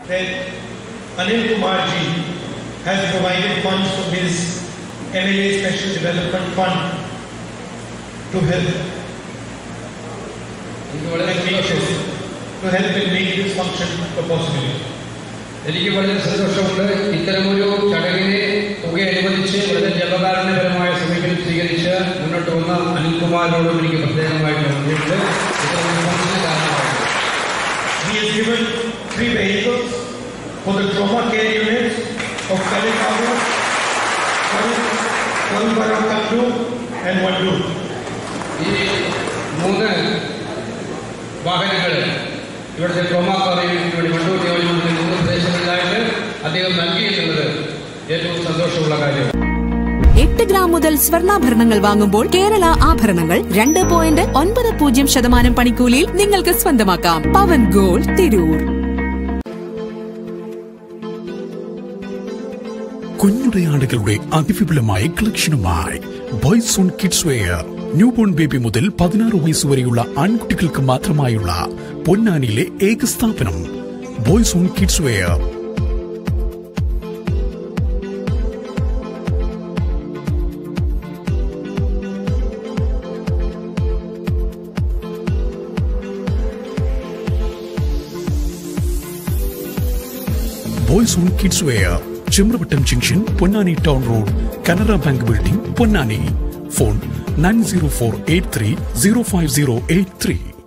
that Anil Kumar ji has provided funds from his MLA Special Development Fund to help എനിക്ക് വളരെ and make സന്തോഷം this, to help and make this function a possibility. എനിക്ക് വളരെ സന്തോഷമുണ്ട് ഇത്തരമൊരു ചടങ്ങിനെ തുക അനുവദിച്ച് വളരെ ജനകാരുണ്യപരമായ സമീപനം സ്വീകരിച്ച് മുന്നോട്ട് വന്ന അനിൽകുമാറിനോടും എനിക്ക് പ്രത്യേകമായിട്ട് നന്ദിയുണ്ട് ഇത്തരമൊരു ഫംഗ്ഷന് കാരണമായിട്ട് He has given three vehicles for the trauma care units of Kalikavu, Kalvarakandu and Vandu. ഈ മൂന്ന് വാഹനങ്ങൾ ഇവിടുത്തെ ട്രോമാ യൂണിറ്റിന് വേണ്ടി വണ്ടൂർ നിയോജകമണ്ഡലത്തിൽ മൂന്ന് പ്രദേശങ്ങളിലായിട്ട് അദ്ദേഹം നൽകി എന്നുള്ളത് ഏറ്റവും സന്തോഷമുള്ള കാര്യമാണ് എട്ട് ഗ്രാം മുതൽ സ്വർണ്ണാഭരണങ്ങൾ വാങ്ങുമ്പോൾ കേരള ആഭരണങ്ങൾ രണ്ട് പോയിന്റ് ഒൻപത് പൂജ്യം ശതമാനം പണിക്കൂലിയിൽ നിങ്ങൾക്ക് സ്വന്തമാക്കാം പവൻ ഗോൾഡ് തിരൂർ കുഞ്ഞുടെ ആളുകളുടെ അതിവിപുലമായ കളക്ഷനുമായി boys on kids wear newborn baby മുതൽ പതിനാറ് വയസ്സ് വരെയുള്ള ആൺകുട്ടികൾക്ക് മാത്രമായുള്ള പൊന്നാനിയിലെ ഏക സ്ഥാപനം boys on kids wear boys on kids wear Chamravattam junction Ponnani town road Canara bank building Ponnani phone nine zero four eight three zero five zero eight three